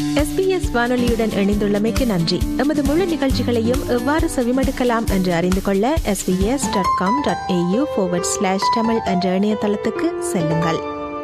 SBS வானொலியுடன் இணைந்துள்ளமைக்கு நன்றி எமது முழு நிகழ்ச்சிகளையும் எவ்வாறு செவிமடுக்கலாம் என்று அறிந்து கொள்ள SBS dot com dot AU slash Tamil என்ற இணையதளத்துக்கு செல்லுங்கள்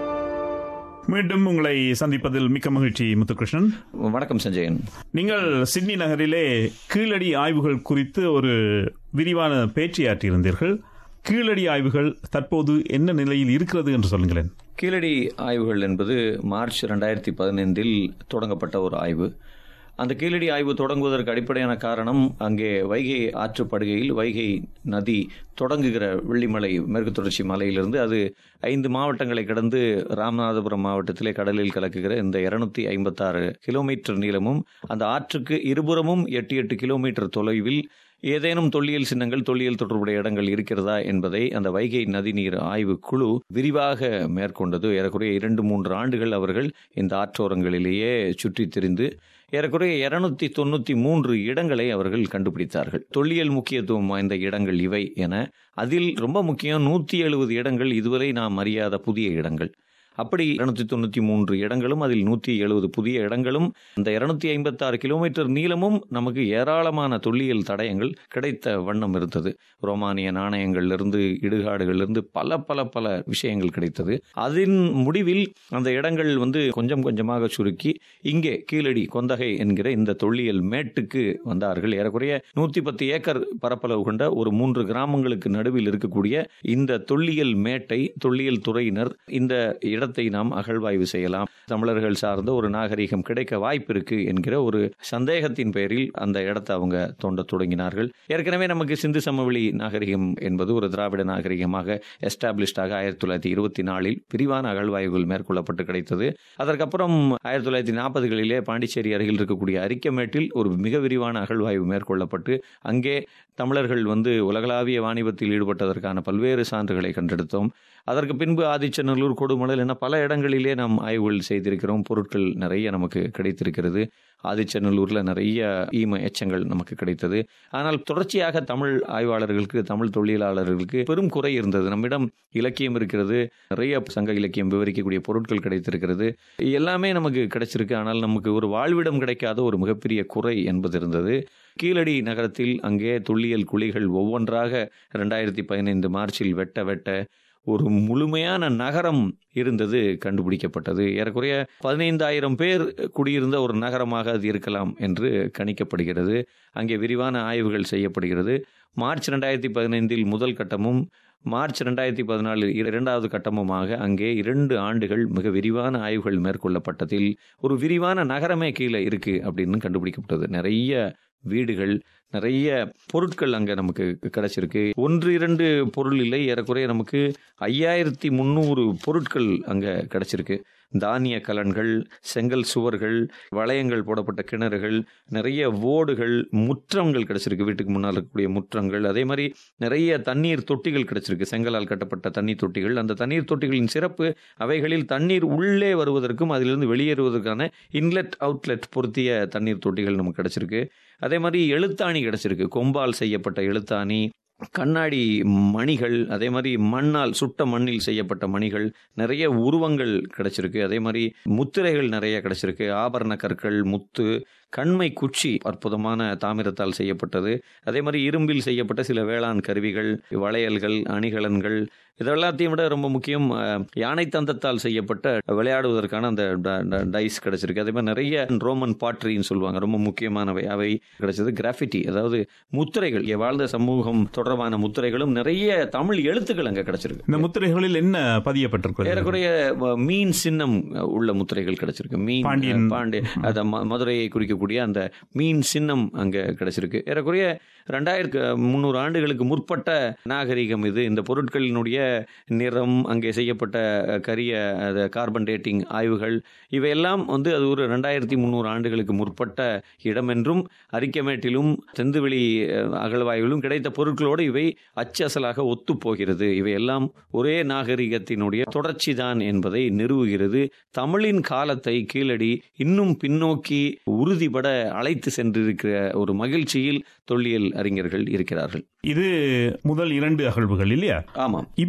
மீண்டும் உங்களை சந்திப்பதில் மிக்க மகிழ்ச்சி முத்துகிருஷ்ணன் வணக்கம் சஞ்சயன் நீங்கள் சிட்னி நகரிலே கீழடி ஆய்வுகள் குறித்து ஒரு விரிவான பேச்சையாற்றியிருந்தீர்கள் கீழடி ஆய்வுகள் தற்போது என்ன நிலையில் இருக்கிறது என்று சொல்லுங்களேன் கீழடி ஆய்வுகள் என்பது மார்ச் ரெண்டாயிரத்தி பதினைந்தில் தொடங்கப்பட்ட ஒரு ஆய்வு அந்த கீழடி ஆய்வு தொடங்குவதற்கு அடிப்படையான காரணம் அங்கே வைகை ஆற்றுப்படுகையில் வைகை நதி தொடங்குகிற வெள்ளிமலை மேற்கு தொடர்ச்சி மலையிலிருந்து அது ஐந்து மாவட்டங்களை கடந்து ராமநாதபுரம் மாவட்டத்திலே கடலில் கலக்குகிற இந்த இருநூத்தி ஐம்பத்தாறு கிலோமீட்டர் நீளமும் அந்த ஆற்றுக்கு இருபுறமும் எட்டு எட்டு கிலோமீட்டர் தொலைவில் ஏதேனும் தொல்லியல் சின்னங்கள் தொல்லியல் தொடர்புடைய இடங்கள் இருக்கிறதா என்பதை அந்த வைகை நதிநீர் ஆய்வு குழு விரிவாக மேற்கொண்டது ஏறக்குறைய இரண்டு மூன்று ஆண்டுகள் அவர்கள் இந்த ஆற்றோரங்களிலேயே சுற்றித் திரிந்து ஏறக்குறைய இருநூத்தி தொண்ணூத்தி மூன்று இடங்களை அவர்கள் கண்டுபிடித்தார்கள் தொல்லியல் முக்கியத்துவம் வாய்ந்த இடங்கள் இவை என அதில் ரொம்ப முக்கியம் நூத்தி எழுபது இடங்கள் இதுவரை நாம் அறியாத புதிய இடங்கள் அப்படி இருநூத்தி தொண்ணூத்தி மூன்று இடங்களும் அதில் நூத்தி எழுபது புதிய இடங்களும் இந்த இருநூத்தி ஐம்பத்தி ஆறு கிலோமீட்டர் நீளமும் நமக்கு ஏராளமான தொல்லியல் தடயங்கள் கிடைத்த வண்ணம் இருந்தது ரோமானிய நாணயங்கள்லிருந்து இடுகாடுகளிலிருந்து பல பல பல விஷயங்கள் கிடைத்தது அதன் முடிவில் அந்த இடங்கள் வந்து கொஞ்சம் கொஞ்சமாக சுருக்கி இங்கே கீழடி கொந்தகை என்கிற இந்த தொல்லியல் மேட்டுக்கு வந்தார்கள் ஏறக்குறைய நூத்தி பத்து ஏக்கர் பரப்பளவு கொண்ட ஒரு மூன்று கிராமங்களுக்கு நடுவில் இருக்கக்கூடிய இந்த தொல்லியல் மேட்டை தொல்லியல் துறையினர் இந்த இடத்தை நாம் அகழ்வாய்வு செய்யலாம் தமிழர்கள் சார்ந்த ஒரு நாகரிகம் கிடைக்க வாய்ப்பு இருக்கு என்கிற ஒரு சந்தேகத்தின் பெயரில் அந்த இடத்தை அவங்க தோண்ட தொடங்கினார்கள் ஏற்கனவே நமக்கு சிந்து சமவெளி நாகரிகம் என்பது ஒரு திராவிட நாகரிகமாக எஸ்டாப்ளிஷ்டாக ஆயிரத்தி தொள்ளாயிரத்தி இருபத்தி நாலில் விரிவான அகழ்வாய்வுகள் மேற்கொள்ளப்பட்டு கிடைத்தது அதற்கப்புறம் ஆயிரத்தி தொள்ளாயிரத்தி நாற்பதுகளிலே பாண்டிச்சேரி அருகில் இருக்கக்கூடிய அரிக்கமேட்டில் ஒரு மிக விரிவான அகழ்வாய்வு மேற்கொள்ளப்பட்டு அங்கே தமிழர்கள் வந்து உலகளாவிய வாணிபத்தில் ஈடுபட்டதற்கான பல்வேறு சான்றுகளை கண்டெடுத்தோம் அதற்கு பின்பு ஆதிச்சநல்லூர் கொடுமணல் என பல இடங்களிலே நாம் ஆய்வுகள் செய்திருக்கிறோம் பொருட்கள் நிறைய நமக்கு கிடைத்திருக்கிறது ஆதிச்சநல்லூரில் நிறைய ஈம எச்சங்கள் நமக்கு கிடைத்தது ஆனால் தொடர்ச்சியாக தமிழ் ஆய்வாளர்களுக்கு தமிழ் தொழிலாளர்களுக்கு பெரும் குறை இருந்தது நம்மிடம் இலக்கியம் இருக்கிறது நிறைய சங்க இலக்கியம் விவரிக்கக்கூடிய பொருட்கள் கிடைத்திருக்கிறது எல்லாமே நமக்கு கிடைச்சிருக்கு ஆனால் நமக்கு ஒரு வாழ்விடம் கிடைக்காத ஒரு மிகப்பெரிய குறை என்பது இருந்தது கீழடி நகரத்தில் அங்கே துள்ளியல் குழிகள் ஒவ்வொன்றாக ரெண்டாயிரத்தி பதினைந்து மார்ச்சில் வெட்ட வெட்ட ஒரு முழுமையான நகரம் இருந்தது கண்டுபிடிக்கப்பட்டது ஏறக்குறைய பதினைந்தாயிரம் பேர் குடியிருந்த ஒரு நகரமாக அது இருக்கலாம் என்று கணிக்கப்படுகிறது அங்கே விரிவான ஆய்வுகள் செய்யப்படுகிறது மார்ச் ரெண்டாயிரத்தி பதினைந்தில் முதல் கட்டமும் மார்ச் ரெண்டாயிரத்தி பதினாலு இரண்டாவது கட்டமுமாக அங்கே இரண்டு ஆண்டுகள் மிக விரிவான ஆய்வுகள் மேற்கொள்ளப்பட்டதில் ஒரு விரிவான நகரமே கீழே இருக்கு அப்படின்னு கண்டுபிடிக்கப்பட்டது நிறைய வீடுகள் நிறைய பொருட்கள் அங்கே நமக்கு கிடைச்சிருக்கு ஒன்று இரண்டு பொருள் இல்லை ஏறக்குறைய நமக்கு ஐயாயிரத்தி முந்நூறு பொருட்கள் அங்கே கிடைச்சிருக்கு தானிய கலன்கள் செங்கல் சுவர்கள் வளையங்கள் போடப்பட்ட கிணறுகள் நிறைய ஓடுகள் முற்றங்கள் கிடைச்சிருக்கு வீட்டுக்கு முன்னால் இருக்கக்கூடிய முற்றங்கள் அதே மாதிரி நிறைய தண்ணீர் தொட்டிகள் கிடைச்சிருக்கு செங்கலால் கட்டப்பட்ட தண்ணீர் தொட்டிகள் அந்த தண்ணீர் தொட்டிகளின் சிறப்பு அவைகளில் தண்ணீர் உள்ளே வருவதற்கும் அதிலிருந்து வெளியேறுவதற்கான இன்லெட் அவுட்லெட் பொருத்திய தண்ணீர் தொட்டிகள் நமக்கு கிடைச்சிருக்கு அதே மாதிரி எழுத்தாணி கிடைச்சிருக்கு கொம்பால் செய்யப்பட்ட எழுத்தாணி கண்ணாடி மணிகள் அதே மாதிரி மண்ணால் சுட்ட மண்ணில் செய்யப்பட்ட மணிகள் நிறைய உருவங்கள் கிடைச்சிருக்கு அதே மாதிரி முத்திரைகள் நிறைய கிடைச்சிருக்கு ஆபரண கற்கள் முத்து கண்மை குச்சி அற்புதமான தாமிரத்தால் செய்யப்பட்டது அதே மாதிரி இரும்பில் செய்யப்பட்ட சில வேளாண் கருவிகள் வளையல்கள் அணிகலன்கள் இதெல்லாத்தையும் விட ரொம்ப முக்கியம் யானை தந்தத்தால் செய்யப்பட்ட விளையாடுவதற்கான அந்த டைஸ் கிடைச்சிருக்கு அதே மாதிரி நிறைய ரோமன் பாட்ரின்னு சொல்லுவாங்க ரொம்ப முக்கியமானவை அவை கிடைச்சது கிராஃபிட்டி அதாவது முத்திரைகள் இங்கே வாழ்ந்த சமூகம் தொடர்பான முத்திரைகளும் நிறைய தமிழ் எழுத்துக்கள் அங்கே கிடைச்சிருக்கு இந்த முத்திரைகளில் என்ன பதியப்பட்டிருக்கு ஏறக்குறைய மீன் சின்னம் உள்ள முத்திரைகள் கிடைச்சிருக்கு மீன் பாண்டியன். பாண்டிய அந்த ம- மதுரையை குறிக்கக்கூடிய அந்த மீன் சின்னம் அங்கே கிடைச்சிருக்கு ஏறக்குறைய ரெண்டாயிரத்து முந்நூறு ஆண்டுகளுக்கு முற்பட்ட நாகரிகம் இது இந்த பொருட்களினுடைய நிறம் அங்கே செய்யப்பட்ட அஹ், கரிய அது, கார்பன் டேட்டிங் ஆய்வுகள் இவையெல்லாம் வந்து அது ஒரு ரெண்டாயிரத்தி முந்நூறு ஆண்டுகளுக்கு முற்பட்ட இடம் என்றும் அரிக்கமேட்டிலும் தெந்துவெளி அஹ், அகழ்வாய்விலும் கிடைத்த பொருட்களோடு இவை அச்சசலாக ஒத்துப்போகிறது இவையெல்லாம் ஒரே நாகரிகத்தினுடைய தொடர்ச்சி தான் என்பதை நிறுவுகிறது தமிழின் காலத்தை கீழடி இன்னும் பின்னோக்கி உறுதிபட அழைத்து சென்றிருக்கிற ஒரு மகிழ்ச்சியில் தொல்லியல் அறிஞர்கள் இருக்கிறார்கள் இது முதல் இரண்டு அகழ்வுகள் இல்லையா ஆமாம் இப்ப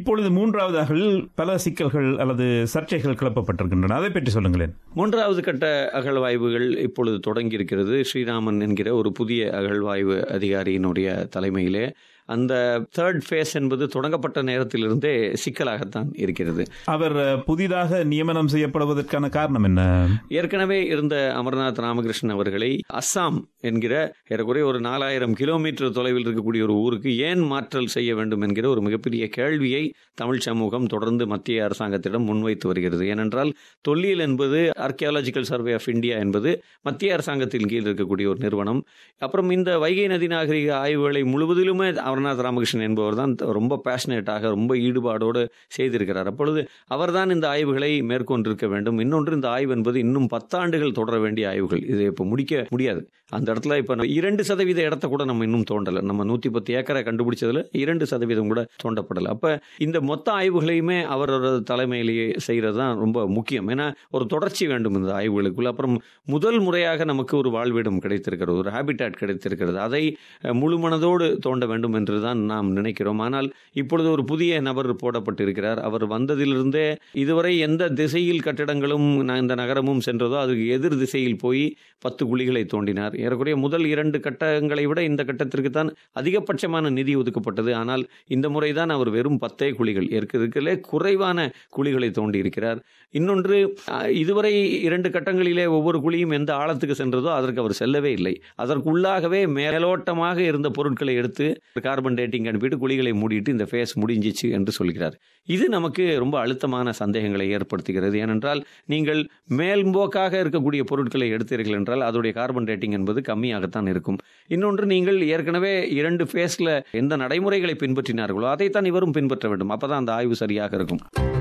இப்பொழுது மூன்றாவது அகழில் பல சிக்கல்கள் அல்லது சர்ச்சைகள் கிளப்பப்பட்டிருக்கின்றன அதை பற்றி சொல்லுங்களேன் மூன்றாவது கட்ட அகழ்வாய்வுகள் இப்பொழுது தொடங்கி இருக்கிறது ஸ்ரீராமன் என்கிற ஒரு புதிய அகழ்வாய்வு அதிகாரியினுடைய தலைமையிலே அந்த தேர்ட் ஃபேஸ் என்பது தொடங்கப்பட்ட நேரத்திலிருந்தே சிக்கலாகத்தான் இருக்கிறது அவர் அஹ், புதிதாக நியமனம் செய்யப்படுவதற்கான காரணம் என்ன ஏற்கனவே இருந்த அமர்நாத் ராமகிருஷ்ணன் அவர்களை அஸ்ஸாம் என்கிற ஏறக்குறைய ஒரு நாலாயிரம் கிலோமீட்டர் தொலைவில் இருக்கக்கூடிய ஒரு ஊருக்கு ஏன் மாற்றல் செய்ய வேண்டும் என்கிற ஒரு மிகப்பெரிய கேள்வியை தமிழ் சமூகம் தொடர்ந்து மத்திய அரசாங்கத்திடம் முன்வைத்து வருகிறது ஏனென்றால் தொல்லியல் என்பது ஆர்கியாலஜிக்கல் சர்வே ஆஃப் இந்தியா என்பது மத்திய அரசாங்கத்தின் கீழ் இருக்கக்கூடிய ஒரு நிறுவனம் அப்புறம் இந்த வைகை நதி நாகரிக ஆய்வுகளை முழுவதிலுமே அமர்நாத் ராமகிருஷ்ணன் என்பவர் தான் ரொம்ப பேஷனேட்டாக ரொம்ப ஈடுபாடோடு செய்திருக்கிறார் அப்பொழுது அவர்தான் இந்த ஆய்வுகளை மேற்கொண்டிருக்க வேண்டும் இன்னொன்று இந்த ஆய்வு என்பது இன்னும் பத்தாண்டுகள் தொடர வேண்டிய ஆய்வுகள் இதை இப்போ முடிக்க முடியாது அந்த இடத்துல இப்போ இரண்டு சதவீத இடத்த கூட நம்ம இன்னும் தோண்டலை நம்ம நூற்றி பத்து ஏக்கரை கண்டுபிடிச்சதுல இரண்டு சதவீதம் கூட தோண்டப்படலை அப்போ இந்த மொத்த ஆய்வுகளையுமே அவரோட தலைமையிலேயே செய்கிறது தான் ரொம்ப முக்கியம் ஏன்னா ஒரு தொடர்ச்சி வேண்டும் இந்த ஆய்வுகளுக்குள்ள அப்புறம் முதல் முறையாக நமக்கு ஒரு வாழ்விடம் கிடைத்திருக்கிறது ஒரு ஹேபிட்டாட் கிடைத்திருக்கிறது அதை அஹ், முழு மனதோடு தோண்ட வேண்டும் என்று தான் நாம் நினைக்கிறோம் ஆனால் இப்பொழுது ஒரு புதிய நபர் போடப்பட்டிருக்கிறார் அவர் வந்ததிலிருந்தே இதுவரை எந்த திசையில் கட்டிடங்களும் ந- இந்த நகரமும் சென்றதோ அதுக்கு எதிர் திசையில் போய் பத்து குழிகளை தோண்டினார் ஏறக்குறைய முதல் இரண்டு கட்டங்களை விட இந்த கட்டத்திற்கு தான் அதிகபட்சமான நிதி ஒதுக்கப்பட்டது ஆனால் இந்த முறை தான் அவர் வெறும் பத்தே குழிகள் இருக்கிறதுலே குறைவான குழிகளை தோண்டி இருக்கிறார் இன்னொன்று அஹ், இதுவரை இரண்டு கட்டங்களிலே ஒவ்வொரு குழியும் எந்த ஆழத்துக்கு சென்றதோ அதற்கு அவர் செல்லவே இல்லை அதற்குள்ளாகவே மேலோட்டமாக இருந்த பொருட்களை எடுத்து கார்பன் டேட்டிங் அனுப்பிட்டு குழிகளை மூடிட்டு இந்த ஃபேஸ் முடிஞ்சிச்சு என்று சொல்கிறார் இது நமக்கு ரொம்ப அழுத்தமான சந்தேகங்களை ஏற்படுத்துகிறது ஏனென்றால் நீங்கள் மேல்போக்காக இருக்கக்கூடிய பொருட்களை எடுத்தீர்கள் என்றால் அதோடைய கார்பன் ரேட்டிங் என்பது கம்மியாகத்தான் இருக்கும் இன்னொன்று நீங்கள் ஏற்கனவே இரண்டு ஃபேஸில் எந்த நடைமுறைகளை பின்பற்றினார்களோ அதைத்தான் இவரும் பின்பற்ற வேண்டும் அப்பதான் அந்த ஆய்வு சரியாக இருக்கும்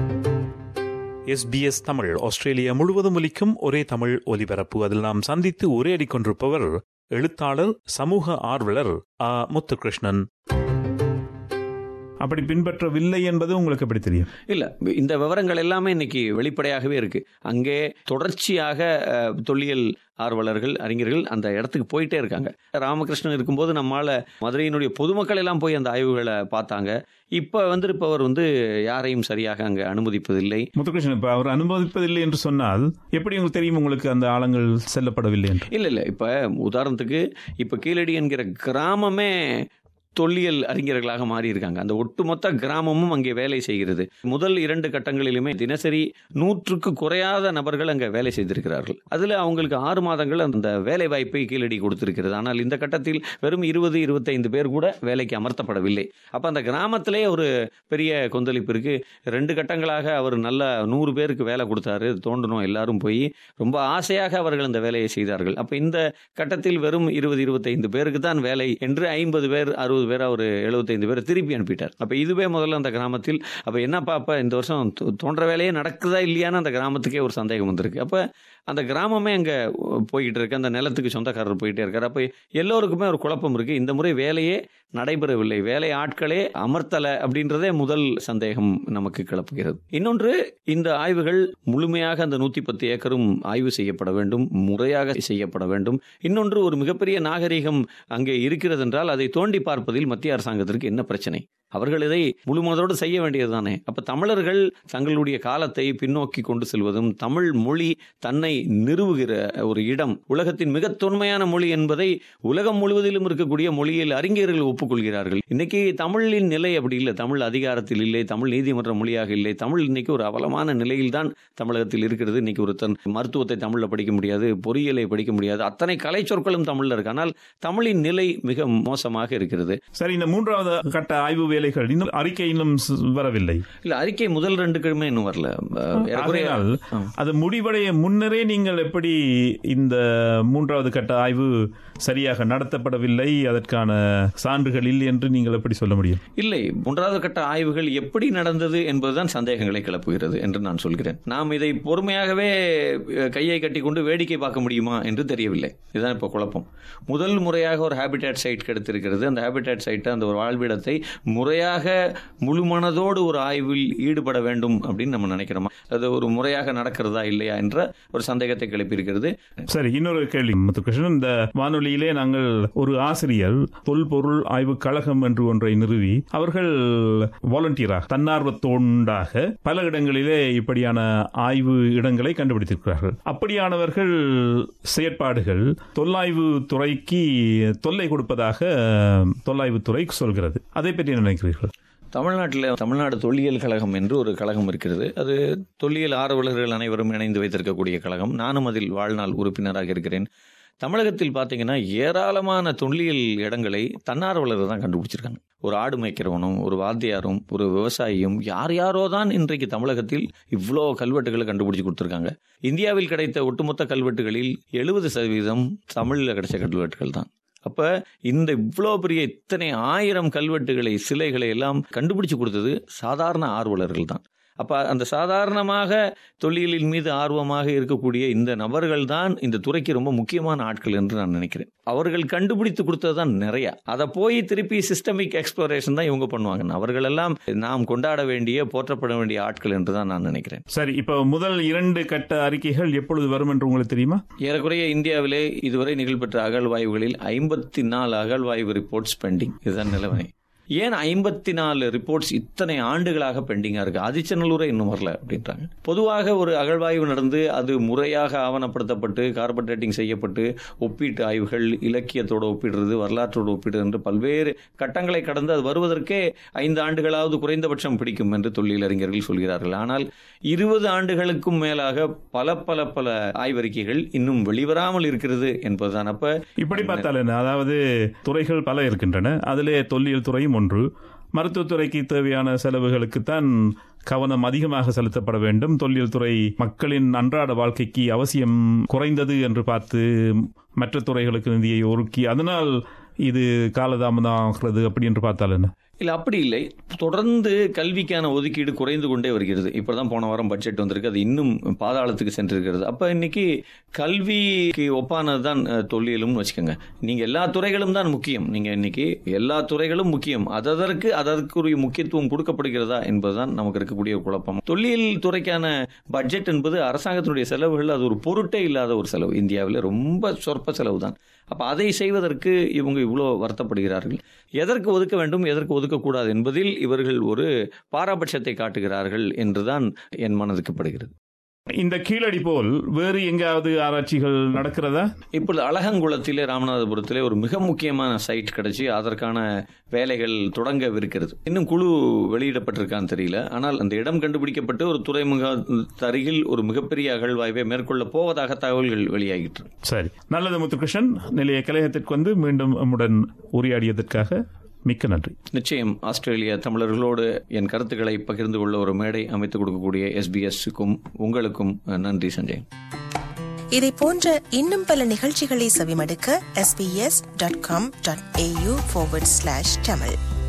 எஸ்பிஎஸ் தமிழ் ஆஸ்திரேலியா முழுவதும் ஒலிக்கும் ஒரே தமிழ் ஒலிபரப்பு அதில் நாம் சந்தித்து உரையாடிக் கொண்டிருப்பவர் எழுத்தாளர் சமூக ஆர்வலர் ஆ முத்துகிருஷ்ணன் அப்படி பின்பற்றவில்லை என்பது உங்களுக்கு எப்படி தெரியும் இல்ல இந்த விவரங்கள் எல்லாமே இன்னைக்கு வெளிப்படையாகவே இருக்கு அங்கே தொடர்ச்சியாக அஹ், தொல்லியல் ஆர்வலர்கள் அறிஞர்கள் அந்த இடத்துக்கு போயிட்டே இருக்காங்க ராமகிருஷ்ணன் இருக்கும்போது நம்மால மதுரையினுடைய பொதுமக்கள் எல்லாம் போய் அந்த ஆய்வுகளை பார்த்தாங்க இப்ப வந்திருப்பவர் வந்து யாரையும் சரியாக அங்க அனுமதிப்பதில்லை முத்துகிருஷ்ணன் இப்ப அவர் அனுமதிப்பதில்லை என்று சொன்னால் எப்படி உங்களுக்கு தெரியும் உங்களுக்கு அந்த ஆழங்கள் செல்லப்படவில்லை என்று இல்ல இல்ல இப்ப உதாரணத்துக்கு இப்ப கீழடி என்கிற கிராமமே தொல்லியல் அறிஞர்களாக மாறி இருக்காங்க அந்த ஒட்டுமொத்த கிராமமும் அங்கே வேலை செய்கிறது முதல் இரண்டு கட்டங்களிலுமே தினசரி நூற்றுக்கு குறையாத நபர்கள் அங்கே வேலை செய்திருக்கிறார்கள் அதில் அவங்களுக்கு ஆறு மாதங்கள் அந்த வேலை வாய்ப்பை கீழடி கொடுத்திருக்கிறது ஆனால் இந்த கட்டத்தில் வெறும் இருபது இருபத்தைந்து பேர் கூட வேலைக்கு அமர்த்தப்படவில்லை அப்போ அந்த கிராமத்திலே ஒரு பெரிய கொந்தளிப்பு இருக்கு ரெண்டு கட்டங்களாக அவர் நல்ல நூறு பேருக்கு வேலை கொடுத்தாரு தோண்டணும் எல்லாரும் போய் ரொம்ப ஆசையாக அவர்கள் அந்த வேலையை செய்தார்கள் அப்போ இந்த கட்டத்தில் வெறும் இருபது இருபத்தைந்து பேருக்கு தான் வேலை என்று ஐம்பது பேர் அறுபது பேர் அவர் எழுபத்தைந்து பேர் திருப்பி அனுப்பிட்டார் அப்போ இதுவே முதல்ல அந்த கிராமத்தில் அப்போ என்னப்பா அப்போ இந்த வருஷம் தோ- தோன்ற வேலையே நடக்குதா இல்லையான்னு அந்த கிராமத்துக்கே ஒரு சந்தேகம் வந்திருக்கு அப்போ அந்த கிராமமே அங்கே போய்கிட்டு இருக்கு அந்த நிலத்துக்கு சொந்தக்காரர் போயிட்டே இருக்கார் அப்போ எல்லோருக்குமே ஒரு குழப்பம் இருக்கு இந்த முறை வேலையே நடைபெறவில்லை வேலை ஆட்களே அமர்த்தலை அப்படின்றதே முதல் சந்தேகம் நமக்கு கிளப்புகிறது இன்னொன்று இந்த ஆய்வுகள் முழுமையாக அந்த நூற்றி பத்து ஏக்கரும் ஆய்வு செய்யப்பட வேண்டும் முறையாக செய்யப்பட வேண்டும் இன்னொன்று ஒரு மிகப்பெரிய நாகரிகம் அங்கே இருக்கிறது என்றால் அதை தோண்டி பார்ப்பதில் மத்திய அரசாங்கத்திற்கு என்ன பிரச்சனை அவர்கள் இதை முழுமனதோடு செய்ய வேண்டியதுதானே அப்ப தமிழர்கள் தங்களுடைய காலத்தை பின்னோக்கி கொண்டு செல்வதும் தமிழ் மொழி தன்னை நிறுவுகிற ஒரு இடம் உலகத்தின் மிக தொன்மையான மொழி என்பதை உலகம் முழுவதிலும் இருக்கக்கூடிய மொழியில் அறிஞர்கள் ஒப்புக்கொள்கிறார்கள் இன்னைக்கு தமிழின் நிலை அப்படி இல்லை தமிழ் அதிகாரத்தில் இல்லை தமிழ் நீதிமன்ற மொழியாக இல்லை தமிழ் இன்னைக்கு ஒரு அவலமான நிலையில் தான் தமிழகத்தில் இருக்கிறது இன்னைக்கு ஒரு தன் மருத்துவத்தை தமிழில் படிக்க முடியாது பொறியியலை படிக்க முடியாது அத்தனை கலை சொற்களும் தமிழில் இருக்கு ஆனால் தமிழின் நிலை மிக மோசமாக இருக்கிறது சரி இந்த மூன்றாவது கட்ட ஆய்வு வேலைகள் இன்னும் அறிக்கை இன்னும் ஸ்- வரவில்லை இல்ல அறிக்கை முதல் ரெண்டு கிழமை இன்னும் வரல அஹ், ஏறக்குறைய- ஆகையால் அது முடிவடைய முன்னரே நீங்கள் எப்படி இந்த மூன்றாவது கட்ட ஆய்வு சரியாக நடத்தப்படவில்லை அதற்கான சான்றுகள் இல்லை என்று நீங்கள் எப்படி சொல்ல முடியும் இல்லை மூன்றாவது கட்ட ஆய்வுகள் எப்படி நடந்தது என்பதுதான் சந்தேகங்களை கிளப்புகிறது என்று நான் சொல்கிறேன் நாம் இதை பொறுமையாகவே அஹ், கையை கட்டி கொண்டு வேடிக்கை பார்க்க முடியுமா என்று தெரியவில்லை இதுதான் இப்போ குழப்பம் முதல் முறையாக ஒரு ஹேபிடேட் சைட் கிடைத்திருக்கிறது அந்த ஹேபிடேட் சைட்டை அந்த ஒரு வாழ்விடத்தை முறை முறையாக முழு மனதோடு ஒரு ஆய்வில் ஈடுபட வேண்டும் அப்படின்னு நம்ம நினைக்கிறோமா அது ஒரு முறையாக நடக்கிறதா இல்லையா என்ற ஒரு சந்தேகத்தை கிளப்பியிருக்கிறது சரி இன்னொரு கேள்வி முத்துகிருஷ்ணன் இந்த வானொலியிலே நாங்கள் ஒரு ஆசிரியர் தொல்பொருள் ஆய்வு கழகம் என்று ஒன்றை நிறுவி அவர்கள் வாலண்டியராக தன்னார்வ தொண்டாக பல இடங்களிலே இப்படியான ஆய்வு இடங்களை கண்டுபிடித்திருக்கிறார்கள் அப்படியானவர்கள் செயற்பாடுகள் தொல்லாய்வு துறைக்கு தொல்லை கொடுப்பதாக தொல்லாய்வு துறை சொல்கிறது அதை பற்றி என்ன நினைக்கிறீர்கள் தமிழ்நாட்டில் தமிழ்நாடு தொல்லியல் கழகம் என்று ஒரு கழகம் இருக்கிறது அது தொல்லியல் ஆர்வலர்கள் அனைவரும் இணைந்து வைத்திருக்கக்கூடிய கழகம் நானும் அதில் வாழ்நாள் உறுப்பினராக இருக்கிறேன் தமிழகத்தில் பார்த்தீங்கன்னா ஏராளமான தொல்லியல் இடங்களை தன்னார்வலர் தான் கண்டுபிடிச்சிருக்காங்க ஒரு ஆடு மேய்க்கிறவனும் ஒரு வாத்தியாரும் ஒரு விவசாயியும் யார் யாரோ தான் இன்றைக்கு தமிழகத்தில் இவ்வளோ கல்வெட்டுகளை கண்டுபிடிச்சு கொடுத்துருக்காங்க இந்தியாவில் கிடைத்த ஒட்டுமொத்த கல்வெட்டுகளில் எழுபது சதவீதம் தமிழில் கிடைச்ச கல்வெட்டுகள் தான் அப்ப இந்த இவ்வளோ பெரிய இத்தனை ஆயிரம் கல்வெட்டுகளை சிலைகளை எல்லாம் கண்டுபிடிச்சு கொடுத்தது சாதாரண ஆர்வலர்கள் தான் அப்ப அந்த சாதாரணமாக தொல்லியலின் மீது ஆர்வமாக இருக்கக்கூடிய இந்த நபர்கள் தான் இந்த துறைக்கு ரொம்ப முக்கியமான ஆட்கள் என்று நான் நினைக்கிறேன் அவர்கள் கண்டுபிடித்து கொடுத்தது தான் நிறைய அதை போய் திருப்பி சிஸ்டமிக் எக்ஸ்ப்ளோரேஷன் தான் இவங்க பண்ணுவாங்க அவர்கள் எல்லாம் நாம் கொண்டாட வேண்டிய போற்றப்பட வேண்டிய ஆட்கள் என்று தான் நான் நினைக்கிறேன் சரி இப்போ முதல் இரண்டு கட்ட அறிக்கைகள் எப்பொழுது வரும் என்று உங்களுக்கு தெரியுமா ஏறக்குறைய இந்தியாவிலே இதுவரை நிகழ்பெற்ற அகழ்வாய்வுகளில் ஐம்பத்தி நாலு அகழ்வாய்வு ரிப்போர்ட்ஸ் பெண்டிங் இதுதான் நிலவரை ஏன் ஐம்பத்தி நாலு ரிப்போர்ட்ஸ் இத்தனை ஆண்டுகளாக பெண்டிங்கா இருக்கு ஆதிச்சநல்லூரே இன்னும் வரல அப்படின்றாங்க பொதுவாக ஒரு அகழ்வாய்வு நடந்து அது முறையாக ஆவணப்படுத்தப்பட்டு கார்பன் ரேட்டிங் செய்யப்பட்டு ஒப்பீட்டு ஆய்வுகள் இலக்கியத்தோட ஒப்பிடுறது வரலாற்றோடு ஒப்பிடுறது என்று பல்வேறு கட்டங்களை கடந்து அது வருவதற்கே ஐந்து ஆண்டுகளாவது குறைந்தபட்சம் பிடிக்கும் என்று தொல்லியல் அறிஞர்கள் சொல்கிறார்கள் ஆனால் இருபது ஆண்டுகளுக்கும் மேலாக பல பல பல ஆய்வறிக்கைகள் இன்னும் வெளிவராமல் இருக்கிறது என்பதுதான் அப்ப இப்படி பார்த்தால் என்ன அதாவது துறைகள் பல இருக்கின்றன அதிலே தொல்லியல் துறையும் ஒன்று மருத்துவத்துறைக்கு தேவையான செலவுகளுக்குத்தான் கவனம் அதிகமாக செலுத்தப்பட வேண்டும் தொல்லியல் துறை மக்களின் அன்றாட வாழ்க்கைக்கு அவசியம் குறைந்தது என்று பார்த்து மற்ற துறைகளுக்கு நிதியை ஒதுக்கி அதனால் இது காலதாமதம் ஆகிறது அப்படி என்று பார்த்தால் என்ன இல்ல அப்படி இல்லை தொடர்ந்து கல்விக்கான ஒதுக்கீடு குறைந்து கொண்டே வருகிறது இப்பதான் போன வாரம் பட்ஜெட் வந்திருக்கு அது இன்னும் பாதாளத்துக்கு சென்றிருக்கிறது அப்ப இன்னைக்கு கல்விக்கு ஒப்பானதுதான் தொல்லியலும் வச்சுக்கோங்க நீங்க எல்லா துறைகளும் தான் முக்கியம் நீங்க இன்னைக்கு எல்லா துறைகளும் முக்கியம் அதற்கு அதற்குரிய முக்கியத்துவம் கொடுக்கப்படுகிறதா என்பதுதான் நமக்கு இருக்கக்கூடிய குழப்பம் தொல்லியல் துறைக்கான பட்ஜெட் என்பது அரசாங்கத்தினுடைய செலவுகள் அது ஒரு பொருட்டே இல்லாத ஒரு செலவு இந்தியாவில் ரொம்ப சொற்ப செலவு தான் அப்ப அதை செய்வதற்கு இவங்க இவ்வளோ வருத்தப்படுகிறார்கள் எதற்கு ஒதுக்க வேண்டும் எதற்கு ஒதுக்கக்கூடாது என்பதில் இவர்கள் ஒரு பாராபட்சத்தை காட்டுகிறார்கள் என்றுதான் என் மனதுக்கு படுகிறது இந்த கீழடி போல் வேறு எங்காவது ஆராய்ச்சிகள் நடக்கிறதா இப்பொழுது அழகங்குளத்திலே ராமநாதபுரத்திலே ஒரு மிக முக்கியமான சைட் கிடைச்சி அதற்கான வேலைகள் தொடங்கவிருக்கிறது இன்னும் குழு வெளியிடப்பட்டிருக்கான்னு தெரியல ஆனால் அந்த இடம் கண்டுபிடிக்கப்பட்டு ஒரு துறைமுக அருகில் ஒரு மிகப்பெரிய அகழ்வாய்வை மேற்கொள்ள போவதாக தகவல்கள் வெளியாகிட்டு சரி நல்லது முத்துகிருஷ்ணன் நிலைய கலையகத்திற்கு வந்து மீண்டும் நம்முடன் உரையாடியதற்காக மிக்க நன்றி நிச்சயம் ஆஸ்திரேலிய தமிழர்களோடு என் கருத்துக்களை பகிர்ந்து கொள்ள ஒரு மேடை அமைத்துக் கொடுக்கக்கூடிய எஸ்பிஎஸ்க்கும் உங்களுக்கும் நன்றி சஞ்சய் இதை போன்ற இன்னும் பல நிகழ்ச்சிகளை செவிமடுக்க SBS dot com dot AU Tamil